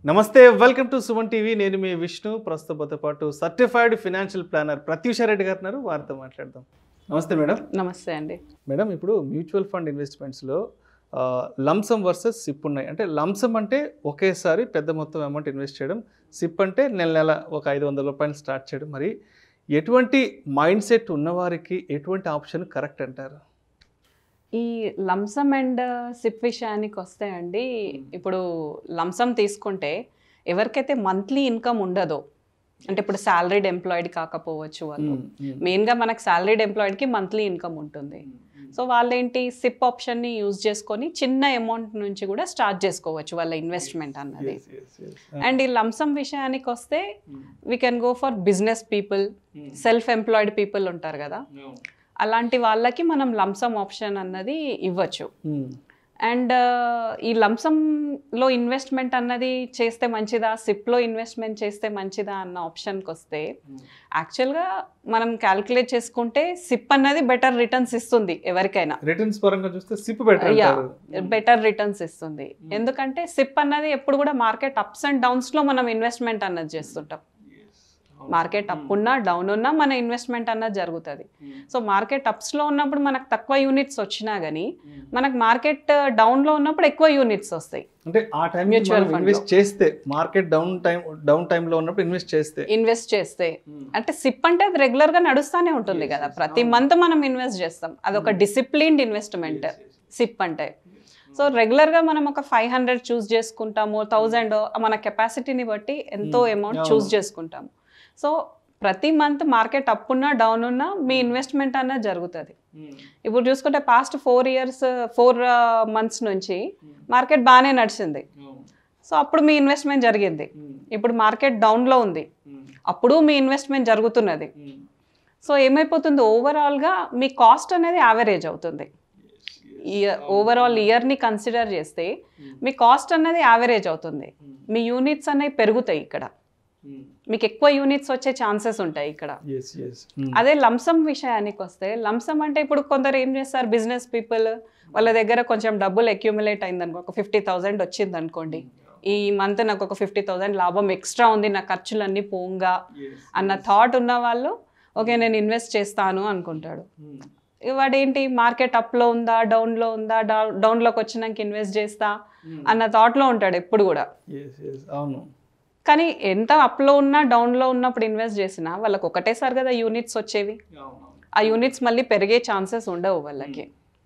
నమస్తే welcome to Suman TV నేను మీ విష్ణు ప్రస్తుతంతో పాటు certified financial planner Pratyusha Reddy garu ఉన్నారు వారితో మాట్లాడదాం నమస్తే మేడం నమస్తే అండి మేడం ఇప్పుడు మ్యూచువల్ ఫండ్ ఇన్వెస్ట్మెంట్స్లో లంసమ్ వర్సెస్ సిప్ ఉన్నాయి అంటే లంసమ్ అంటే ఒకేసారి పెద్ద మొత్తం అమౌంట్ ఇన్వెస్ట్ చేయడం సిప్ అంటే నెల నెల ఒక ఐదు వందల రూపాయలు స్టార్ట్ చేయడం మరి ఎటువంటి మైండ్ సెట్ ఉన్నవారికి ఎటువంటి ఆప్షన్ కరెక్ట్ అంటారు ఈ లంసమ్ అండ్ సిప్ విషయానికి వస్తే అండి ఇప్పుడు లంసమ్ తీసుకుంటే ఎవరికైతే మంత్లీ ఇన్కమ్ ఉండదో అంటే ఇప్పుడు సాలరీడ్ ఎంప్లాయిడ్ కాకపోవచ్చు వాళ్ళు మెయిన్గా మనకు సాలరీడ్ ఎంప్లాయిడ్కి మంత్లీ ఇన్కమ్ ఉంటుంది సో వాళ్ళేంటి సిప్ ఆప్షన్ని యూజ్ చేసుకొని చిన్న అమౌంట్ నుంచి కూడా స్టార్ట్ చేసుకోవచ్చు వాళ్ళ ఇన్వెస్ట్మెంట్ అన్నది అండ్ ఈ లంసమ్ విషయానికి వస్తే we can go for business people self employed people ఉంటారు కదా అలాంటి వాళ్ళకి మనం లంసమ్ ఆప్షన్ అన్నది ఇవ్వచ్చు అండ్ ఈ లంసంలో ఇన్వెస్ట్మెంట్ అన్నది చేస్తే మంచిదా సిప్లో ఇన్వెస్ట్మెంట్ చేస్తే మంచిదా అన్న ఆప్షన్కి వస్తే యాక్చువల్గా మనం క్యాల్కులేట్ చేసుకుంటే సిప్ అన్నది బెటర్ రిటర్న్స్ ఇస్తుంది ఎవరికైనా రిటర్న్స్ పరంగా చూస్తే సిప్ బెటర్ Yeah. అంటారు బెటర్ రిటర్న్స్ ఇస్తుంది ఎందుకంటే సిప్ అన్నది ఎప్పుడు కూడా మార్కెట్ అప్స్ అండ్ డౌన్స్లో మనం ఇన్వెస్ట్మెంట్ అన్నది చేస్తుంటాం మార్కెట్ అప్ ఉన్నా డౌన్ ఉన్నా మన ఇన్వెస్ట్మెంట్ అన్నది జరుగుతుంది సో మార్కెట్ అప్స్లో ఉన్నప్పుడు మనకు తక్కువ యూనిట్స్ వచ్చినా కానీ మనకు మార్కెట్ డౌన్లో ఉన్నప్పుడు ఎక్కువ యూనిట్స్ వస్తాయి అంటే ఆ టైం Mutual fund ఇన్వెస్ట్ చేస్తే మార్కెట్ డౌన్ టైం డౌన్ టైంలో ఉన్నప్పుడు ఇన్వెస్ట్ చేస్తే ఇన్వెస్ట్ చేస్తే అంటే సిప్ అంటే అది రెగ్యులర్గా నడుస్తూనే ఉంటుంది కదా ప్రతి మంత్ మనం ఇన్వెస్ట్ చేస్తాం అదొక డిసిప్లిన్డ్ ఇన్వెస్ట్మెంట్ సిప్ అంటే సో రెగ్యులర్గా మనం ఒక ఫైవ్ హండ్రెడ్ చూస్ చేసుకుంటాము థౌజండ్ మన కెపాసిటీని బట్టి ఎంతో అమౌంట్ చూస్ చేసుకుంటాము సో ప్రతి మంత్ మార్కెట్ అప్ ఉన్నా డౌన్ ఉన్నా మీ ఇన్వెస్ట్మెంట్ అన్నది జరుగుతుంది ఇప్పుడు చూసుకుంటే past four years four months నుంచి మార్కెట్ బాగానే నడిచింది సో అప్పుడు మీ ఇన్వెస్ట్మెంట్ జరిగింది ఇప్పుడు మార్కెట్ డౌన్లో ఉంది అప్పుడు మీ ఇన్వెస్ట్మెంట్ జరుగుతున్నది సో ఏమైపోతుంది ఓవరాల్గా మీ కాస్ట్ అనేది యావరేజ్ అవుతుంది ఇయర్ ఓవరాల్ ఇయర్ని కన్సిడర్ చేస్తే మీ కాస్ట్ అనేది యావరేజ్ అవుతుంది మీ యూనిట్స్ అనేవి పెరుగుతాయి ఇక్కడ మీకు ఎక్కువ యూనిట్స్ వచ్చే ఛాన్సెస్ ఉంటాయి ఇక్కడ ఎస్ ఎస్ అదే లంసమ్ విషయానికి వస్తే లంసమ్ అంటే ఇప్పుడు కొందరు ఏం చేస్తారు బిజినెస్ పీపుల్ వాళ్ళ దగ్గర కొంచెం డబ్బులు అక్యూములేట్ అయింది అనుకో ఒక ఫిఫ్టీ థౌజండ్ వచ్చింది అనుకోండి ఈ మంత్ నాకు ఒక ఫిఫ్టీ థౌజండ్ లాభం ఎక్స్ట్రా ఉంది నా ఖర్చులన్నీ పోంగా అన్న థాట్ ఉన్న వాళ్ళు ఓకే నేను ఇన్వెస్ట్ చేస్తాను అనుకుంటాడు వాడేంటి మార్కెట్ అప్లో ఉందా డౌన్లో ఉందా డౌ- డౌన్లోకి వచ్చినాక ఇన్వెస్ట్ చేస్తా అన్న థాట్లో ఉంటాడు ఎప్పుడు కూడా ఎస్ ఎస్ అవును కానీ ఎంత అప్లో ఉన్నా డౌన్లో ఉన్నప్పుడు ఇన్వెస్ట్ చేసినా వాళ్ళకి ఒకటేసారి కదా యూనిట్స్ వచ్చేవి ఆ యూనిట్స్ మళ్ళీ పెరిగే ఛాన్సెస్ ఉండవు వాళ్ళకి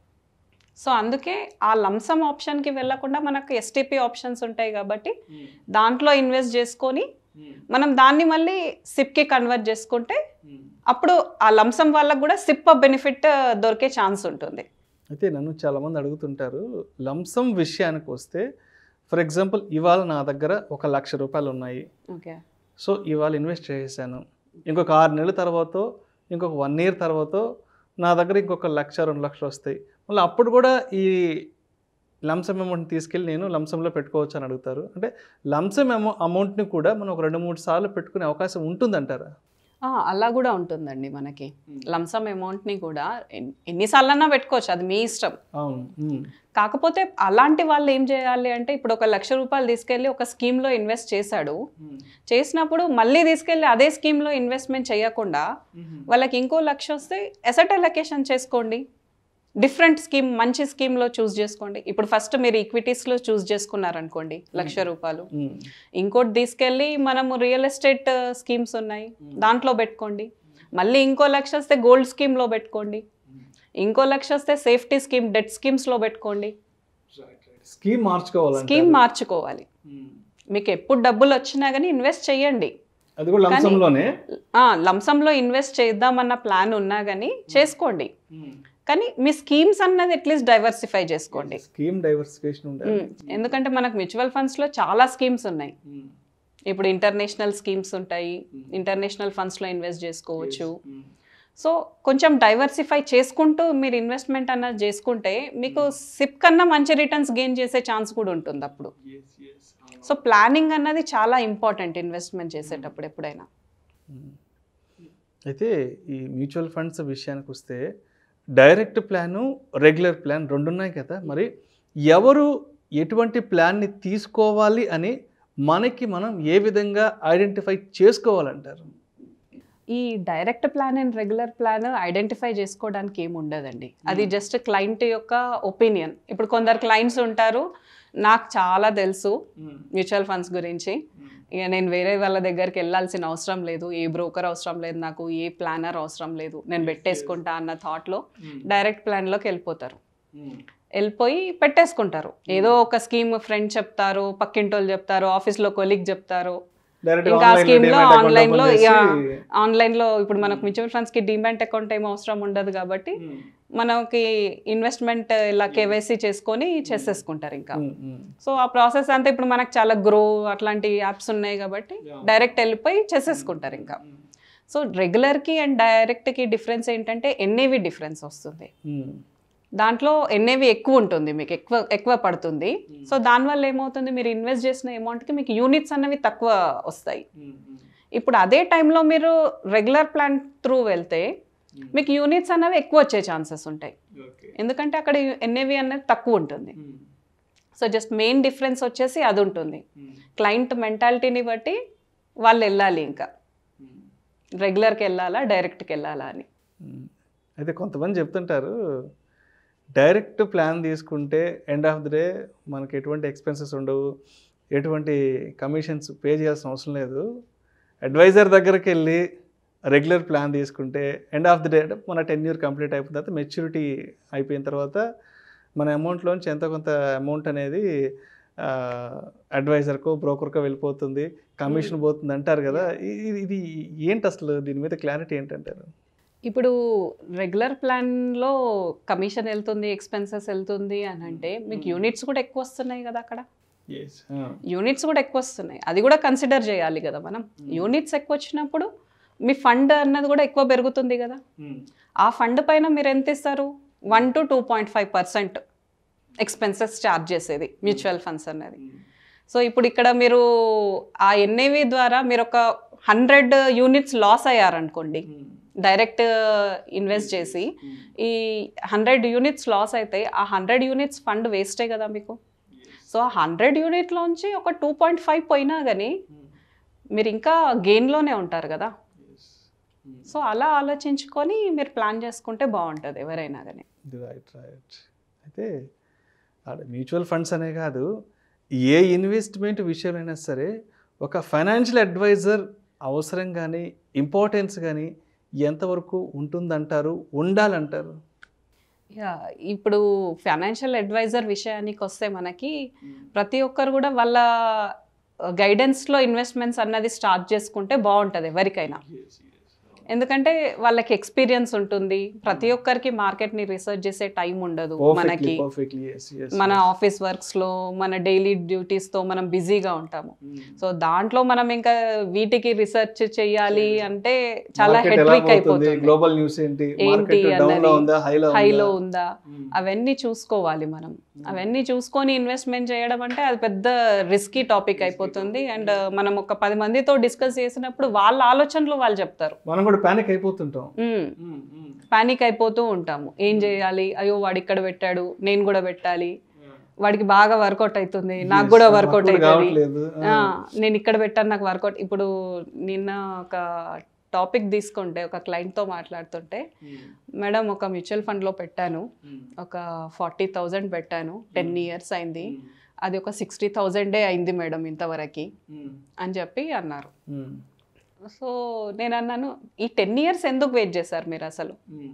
సో అందుకే ఆ లంసమ్ ఆప్షన్కి వెళ్ళకుండా మనకు ఎస్టీపీ ఆప్షన్స్ ఉంటాయి కాబట్టి దాంట్లో ఇన్వెస్ట్ చేసుకొని మనం దాన్ని మళ్ళీ సిప్కి కన్వర్ట్ చేసుకుంటే అప్పుడు ఆ లంసమ్ వాళ్ళకు కూడా సిప్ బెనిఫిట్ దొరికే ఛాన్స్ ఉంటుంది అయితే నన్ను చాలామంది అడుగుతుంటారు లంసమ్ విషయానికి వస్తే ఫర్ ఎగ్జాంపుల్ ఇవాళ నా దగ్గర ఒక లక్ష రూపాయలు ఉన్నాయి ఓకే సో ఇవాళ ఇన్వెస్ట్ చేసేసాను ఇంకొక ఆరు నెలల తర్వాత ఇంకొక వన్ ఇయర్ తర్వాత నా దగ్గర ఇంకొక లక్ష రెండు లక్షలు వస్తాయి మళ్ళీ అప్పుడు కూడా ఈ లంసమ్ అమౌంట్ తీసుకెళ్ళి నేను లంసంలో పెట్టుకోవచ్చు అని అడుగుతారు అంటే లంసమ్ అమౌ అమౌంట్ని కూడా మనం ఒక రెండు మూడు సార్లు పెట్టుకునే అవకాశం ఉంటుందంటారా అలా కూడా ఉంటుందండి మనకి లంసమ్ అమౌంట్ని కూడా ఎన్- ఎన్నిసార్లన్నా పెట్టుకోవచ్చు అది మీ ఇష్టం అవును ఉమ్. కాకపోతే అలాంటి వాళ్ళు ఏం చేయాలి అంటే ఇప్పుడు ఒక లక్ష రూపాయలు తీసుకెళ్ళి ఒక స్కీమ్లో ఇన్వెస్ట్ చేశాడు చేసినప్పుడు మళ్ళీ తీసుకెళ్ళి అదే స్కీమ్లో ఇన్వెస్ట్మెంట్ చేయకుండా వాళ్ళకి ఇంకో లక్ష వస్తే ఎసెట్ అలొకేషన్ చేసుకోండి డిఫరెంట్ స్కీమ్ మంచి స్కీమ్లో చూస్ చేసుకోండి ఇప్పుడు ఫస్ట్ మీరు ఈక్విటీస్లో చూస్ చేసుకున్నారనుకోండి లక్ష రూపాయలు ఉమ్. ఇంకోటి తీసుకెళ్ళి మనము రియల్ ఎస్టేట్ స్కీమ్స్ ఉన్నాయి దాంట్లో పెట్టుకోండి మళ్ళీ ఇంకో లక్ష వస్తే గోల్డ్ స్కీమ్లో పెట్టుకోండి ఇంకో లక్ష వస్తే సేఫ్టీ స్కీమ్ డెట్ స్కీమ్స్లో పెట్టుకోండి స్కీమ్ మార్చుకోవాలి స్కీమ్ మార్చుకోవాలి మీకు ఎప్పుడు డబ్బులు వచ్చినా కానీ ఇన్వెస్ట్ చేయండి అది కూడా లంసంలోనే లంసంలో ఇన్వెస్ట్ చేద్దామన్న ప్లాన్ ఉన్నా కానీ చేసుకోండి కానీ మీ స్కీమ్స్ అన్నది అట్లీస్ట్ డైవర్సిఫై చేసుకోండి స్కీమ్ డైవర్సిఫికేషన్ ఉండాలి ఉమ్, ఎందుకంటే మనకు మ్యూచువల్ ఫండ్స్లో చాలా స్కీమ్స్ ఉన్నాయి ఇప్పుడు ఇంటర్నేషనల్ స్కీమ్స్ ఉంటాయి ఇంటర్నేషనల్ ఫండ్స్లో ఇన్వెస్ట్ చేసుకోవచ్చు సో కొంచెం డైవర్సిఫై చేసుకుంటూ మీరు ఇన్వెస్ట్మెంట్ అన్నది చేసుకుంటే మీకు సిప్ కన్నా మంచి రిటర్న్స్ గెయిన్ చేసే ఛాన్స్ కూడా ఉంటుంది అప్పుడు సో ప్లానింగ్ అన్నది చాలా ఇంపార్టెంట్ ఇన్వెస్ట్మెంట్ చేసేటప్పుడు ఎప్పుడైనా అయితే ఈ మ్యూచువల్ ఫండ్స్ విషయానికి వస్తే డైరెక్ట్ ప్లాను రెగ్యులర్ ప్లాన్ రెండు ఉన్నాయి కదా మరి ఎవరు ఎటువంటి ప్లాన్ని తీసుకోవాలి అని మనకి మనం ఏ విధంగా ఐడెంటిఫై చేసుకోవాలంటారు ఈ direct plan and regular plan identify చేసుకోవడానికి ఏమి ఉండదండి అది జస్ట్ క్లయింట్ యొక్క ఒపీనియన్ ఇప్పుడు కొందరు క్లయింట్స్ ఉంటారు నాకు చాలా తెలుసు మ్యూచువల్ ఫండ్స్ గురించి ఇక నేను వేరే వాళ్ళ దగ్గరికి వెళ్ళాల్సిన అవసరం లేదు ఏ బ్రోకర్ అవసరం లేదు నాకు ఏ ప్లానర్ అవసరం లేదు నేను పెట్టేసుకుంటా అన్న థాట్లో డైరెక్ట్ ప్లాన్లోకి వెళ్ళిపోతారు వెళ్ళిపోయి పెట్టేసుకుంటారు ఏదో ఒక స్కీమ్ ఫ్రెండ్ చెప్తారు పక్కింటోళ్ళు చెప్తారు ఆఫీస్లో కొలీగ్ చెప్తారు డైరెక్ట్ ఇంకా ఆ scheme లో online లో, yeah. ఆన్లైన్లో ఇప్పుడు మనకు మ్యూచువల్ ఫండ్స్కి డిమాంట్ అకౌంట్ ఏం అవసరం ఉండదు కాబట్టి మనకి ఇన్వెస్ట్మెంట్ ఇలా కేవైసీ చేసుకొని చేసేసుకుంటారు ఇంకా సో ఆ ప్రాసెస్ అంతా ఇప్పుడు మనకు చాలా గ్రో అట్లాంటి యాప్స్ ఉన్నాయి కాబట్టి డైరెక్ట్ వెళ్ళిపోయి చేసేసుకుంటారు ఇంకా సో రెగ్యులర్కి అండ్ డైరెక్ట్కి డిఫరెన్స్ ఏంటంటే ఎన్ఏవి డిఫరెన్స్ వస్తుంది దాంట్లో ఎన్ఏవి ఎక్కువ ఉంటుంది మీకు ఎక్కువ ఎక్కువ పడుతుంది సో దానివల్ల ఏమవుతుంది మీరు ఇన్వెస్ట్ చేసిన అమౌంట్కి మీకు యూనిట్స్ అనేవి తక్కువ వస్తాయి ఇప్పుడు అదే టైంలో మీరు రెగ్యులర్ ప్లాన్ త్రూ వెళ్తే మీకు యూనిట్స్ అనేవి ఎక్కువ వచ్చే ఛాన్సెస్ ఉంటాయి ఎందుకంటే అక్కడ ఎన్ఏవి అనేది తక్కువ ఉంటుంది సో జస్ట్ మెయిన్ డిఫరెన్స్ వచ్చేసి అది ఉంటుంది క్లయింట్ మెంటాలిటీని బట్టి వాళ్ళు వెళ్ళాలి ఇంకా రెగ్యులర్కి వెళ్ళాలా డైరెక్ట్కి వెళ్ళాలా అని అయితే కొంతమంది చెప్తుంటారు డైరెక్ట్ ప్లాన్ తీసుకుంటే ఎండ్ ఆఫ్ ది డే మనకి ఎటువంటి ఎక్స్పెన్సెస్ ఉండవు ఎటువంటి కమిషన్స్ పే చేయాల్సిన అవసరం లేదు అడ్వైజర్ దగ్గరికి వెళ్ళి రెగ్యులర్ ప్లాన్ తీసుకుంటే ఎండ్ ఆఫ్ ది డే మన టెన్ ఇయర్ కంప్లీట్ అయిపోయిన తర్వాత మెచ్యూరిటీ అయిపోయిన తర్వాత మన అమౌంట్లోంచి ఎంతో కొంత అమౌంట్ అనేది అడ్వైజర్కో బ్రోకర్కో వెళ్ళిపోతుంది కమిషన్ పోతుంది అంటారు కదా ఇది ఇది ఏంటి అసలు దీని మీద క్లారిటీ ఏంటంటారు ఇప్పుడు రెగ్యులర్ ప్లాన్లో కమిషన్ వెళ్తుంది ఎక్స్పెన్సెస్ వెళ్తుంది అని అంటే మీకు యూనిట్స్ కూడా ఎక్కువ వస్తున్నాయి కదా అక్కడ యూనిట్స్ కూడా ఎక్కువ వస్తున్నాయి అది కూడా కన్సిడర్ చేయాలి కదా మనం యూనిట్స్ ఎక్కువ వచ్చినప్పుడు మీ ఫండ్ అన్నది కూడా ఎక్కువ పెరుగుతుంది కదా ఆ ఫండ్ పైన మీరు ఎంత ఇస్తారు one two two point five percent expenses charge చేసేది మ్యూచువల్ ఫండ్స్ అనేది సో ఇప్పుడు ఇక్కడ మీరు ఆ ఎన్ఏవి ద్వారా మీరు ఒక హండ్రెడ్ యూనిట్స్ లాస్ అయ్యారనుకోండి డైరెక్ట్ ఇన్వెస్ట్ చేసి ఈ హండ్రెడ్ యూనిట్స్ లాస్ అయితే ఆ హండ్రెడ్ యూనిట్స్ ఫండ్ వేస్టే కదా మీకు సో ఆ హండ్రెడ్ యూనిట్లోంచి ఒక టూ పాయింట్ ఫైవ్ పోయినా కానీ మీరు ఇంకా గెయిన్లోనే ఉంటారు కదా సో అలా ఆలోచించుకొని మీరు ప్లాన్ చేసుకుంటే బాగుంటుంది ఎవరైనా కానీ రైట్ రైట్ అయితే మ్యూచువల్ ఫండ్స్ అనే కాదు ఏ ఇన్వెస్ట్మెంట్ విషయంలో సరే ఒక ఫైనాన్షియల్ అడ్వైజర్ అవసరం కానీ ఇంపార్టెన్స్ కానీ ఎంతవరకు ఉంటుందంటారు ఉండాలంటారు యా ఇప్పుడు ఫైనాన్షియల్ అడ్వైజర్ విషయానికి వస్తే మనకి ప్రతి ఒక్కరు కూడా వాళ్ళ గైడెన్స్లో ఇన్వెస్ట్మెంట్స్ అన్నది స్టార్ట్ చేసుకుంటే బాగుంటుంది ఎవరికైనా ఎందుకంటే వాళ్ళకి ఎక్స్పీరియన్స్ ఉంటుంది ప్రతి ఒక్కరికి మార్కెట్ని రీసెర్చ్ చేసే టైం ఉండదు మనకి మన ఆఫీస్ వర్క్స్లో మన డైలీ డ్యూటీస్తో మనం బిజీగా ఉంటాము సో దాంట్లో మనం ఇంకా వీటికి రీసెర్చ్ చేయాలి అంటే చాలా హెడ్రిక్ అయిపోతుంది గ్లోబల్ న్యూస్ ఏంటి ఏంటి మార్కెట్ డౌన్ లో అన్నది ఉందా హైలో హైలో ఉందా అవన్నీ చూసుకోవాలి మనం అవన్నీ చూసుకొని ఇన్వెస్ట్మెంట్ చేయడం అంటే అది పెద్ద రిస్కీ టాపిక్ అయిపోతుంది అండ్ మనం ఒక పది మందితో డిస్కస్ చేసినప్పుడు వాళ్ళ ఆలోచనలు వాళ్ళు చెప్తారు మనం కూడా పానిక్ అయిపోతుంటాం పానిక్ అయిపోతూ ఉంటాము ఏం చేయాలి అయ్యో వాడు ఇక్కడ పెట్టాడు నేను కూడా పెట్టాలి వాడికి బాగా వర్కౌట్ అవుతుంది నాకు కూడా వర్కౌట్ నాకు కూడా అవుతుంది కావట్లేదు ఆ, నేను ఇక్కడ పెట్టాను నాకు వర్కౌట్ ఇప్పుడు నిన్న ఒక టాపిక్ తీసుకుంటే ఒక క్లయింట్తో మాట్లాడుతుంటే మేడం ఒక మ్యూచువల్ ఫండ్లో పెట్టాను ఒక ఫార్టీ థౌజండ్ పెట్టాను టెన్ ఇయర్స్ అయింది అది ఒక సిక్స్టీ థౌజండే అయింది మేడం ఇంతవరకు అని చెప్పి అన్నారు సో నేను అన్నాను ఈ టెన్ ఇయర్స్ ఎందుకు వెయిట్ చేశారు మీరు అసలు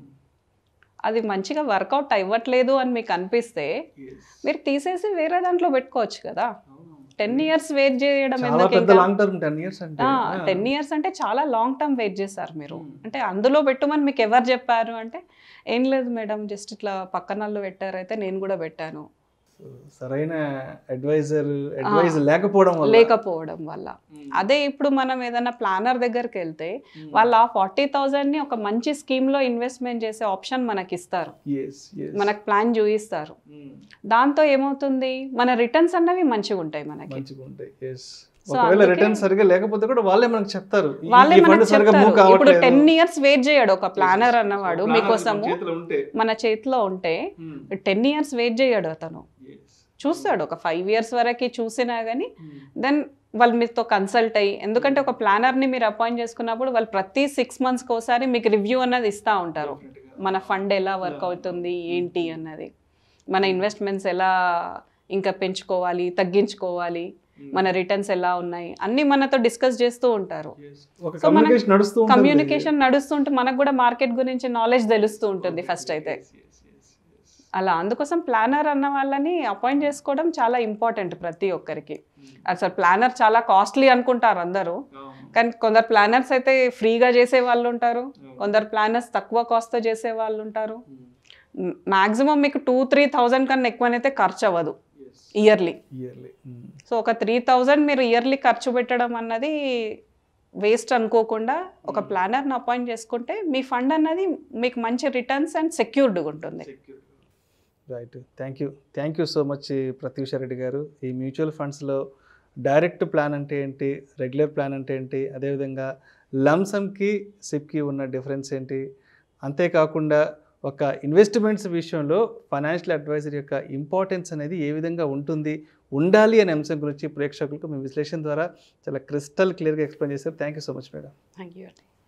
అది మంచిగా వర్కౌట్ అవ్వట్లేదు అని మీకు అనిపిస్తే మీరు తీసేసి వేరే దాంట్లో పెట్టుకోవచ్చు కదా టెన్ ఇయర్స్ వెయిట్ చేయడం చాలా ఎందుకు పెద్ద ఇంకా? లాంగ్ టర్మ్ టెన్ ఇయర్స్ అంటే టెన్ ఇయర్స్ అంటే చాలా లాంగ్ టర్మ్ వెయిట్ చేశారు మీరు అంటే అందులో పెట్టుమని మీకు ఎవరు చెప్పారు అంటే ఏం లేదు మేడం జస్ట్ ఇట్లా పక్కన వాళ్ళు పెట్టారు అయితే నేను కూడా పెట్టాను సరైన అడ్వైజర్ అడ్వైజ్ లేకపోవడం వల్ల లేకపోవడం వల్ల అదే ఇప్పుడు మనం ఏదైనా ప్లానర్ దగ్గరికి వెళ్తే వాళ్ళు ఆ ఫార్టీ ని ఒక మంచి స్కీమ్ లో ఇన్వెస్ట్మెంట్ చేసే ఆప్షన్ మనకి ఇస్తారు Yes, yes. మనకు ప్లాన్ చూపిస్తారు దాంతో ఏమవుతుంది మన రిటర్న్స్ అన్నవి మంచిగా ఉంటాయి మనకి మంచిగా ఉంటాయి ఎస్ So, ఒకవేళ అందుకే- రిటర్న్ సరిగా లేకపోతే కూడా వాళ్ళే మనకు చెప్తారు ఈ- వాళ్ళే ఈ fund మనకు సరిగా move చెప్తారు ఇప్పుడు కావట్లేదు. టెన్ ఇయర్స్ వెయిట్ చేయడు ఒక ప్లానర్ అన్నవాడు Planner మీకోసము మన చేతిలో ఉంటే మన చేతిలో ఉంటే Hmm. టెన్ ఇయర్స్ వెయిట్ చేయడు అతను Yes. చూస్తాడు ఒక ఫైవ్ ఇయర్స్ వరకు చూసినా కానీ దెన్ వాళ్ళు మీతో కన్సల్ట్ అయ్యి ఎందుకంటే ఒక ప్లానర్ని మీరు అపాయింట్ చేసుకున్నప్పుడు వాళ్ళు ప్రతి సిక్స్ మంత్స్కి ఒకసారి మీకు రివ్యూ అన్నది ఇస్తూ ఉంటారు మన ఫండ్ ఎలా వర్క్ అవుతుంది ఏంటి అన్నది మన ఇన్వెస్ట్మెంట్స్ ఎలా ఇంకా పెంచుకోవాలి తగ్గించుకోవాలి మన రిటర్న్స్ ఎలా ఉన్నాయి అన్నీ మనతో డిస్కస్ చేస్తూ ఉంటారు ఒక So, మనకి కమ్యూనికేషన్ నడుస్తూ ఉంటుంది. కమ్యూనికేషన్ నడుస్తుంటే మనకు కూడా మార్కెట్ గురించి నాలెడ్జ్ తెలుస్తూ ఉంటుంది ఫస్ట్ అయితే అలా అందుకోసం ప్లానర్ అన్న వాళ్ళని అపాయింట్ చేసుకోవడం చాలా ఇంపార్టెంట్ ప్రతి ఒక్కరికి అసలు ప్లానర్ చాలా కాస్ట్లీ అనుకుంటారు అందరూ కానీ కొందరు ప్లానర్స్ అయితే ఫ్రీగా చేసే వాళ్ళు ఉంటారు కొందరు ప్లానర్స్ తక్కువ కాస్ట్తో చేసే వాళ్ళు ఉంటారు మ్యాక్సిమం మీకు టూ త్రీ థౌజండ్ కన్నా ఎక్కువనైతే ఖర్చు అవ్వదు ఇయర్లీ ఇయర్లీ సో ఒక త్రీ థౌజండ్ మీరు ఇయర్లీ ఖర్చు పెట్టడం అన్నది వేస్ట్ అనుకోకుండా ఒక ప్లానర్ని అపాయింట్ చేసుకుంటే మీ ఫండ్ అన్నది మీకు మంచి రిటర్న్స్ అండ్ సెక్యూర్డ్గా ఉంటుంది right thank you thank you so much Pratyusha Reddy garu ఈ మ్యూచువల్ ఫండ్స్లో డైరెక్ట్ ప్లాన్ అంటే ఏంటి రెగ్యులర్ ప్లాన్ అంటే ఏంటి అదేవిధంగా లంసమ్కి సిప్కి ఉన్న డిఫరెన్స్ ఏంటి అంతేకాకుండా ఒక ఇన్వెస్ట్మెంట్స్ విషయంలో ఫైనాన్షియల్ అడ్వైజర్ యొక్క ఇంపార్టెన్స్ అనేది ఏ విధంగా ఉంటుంది ఉండాలి అనే అంశం గురించి ప్రేక్షకులకు మీ విశ్లేషణ ద్వారా చాలా క్రిస్టల్ క్లియర్గా ఎక్స్ప్లెయిన్ చేశారు thank you so much madam thank you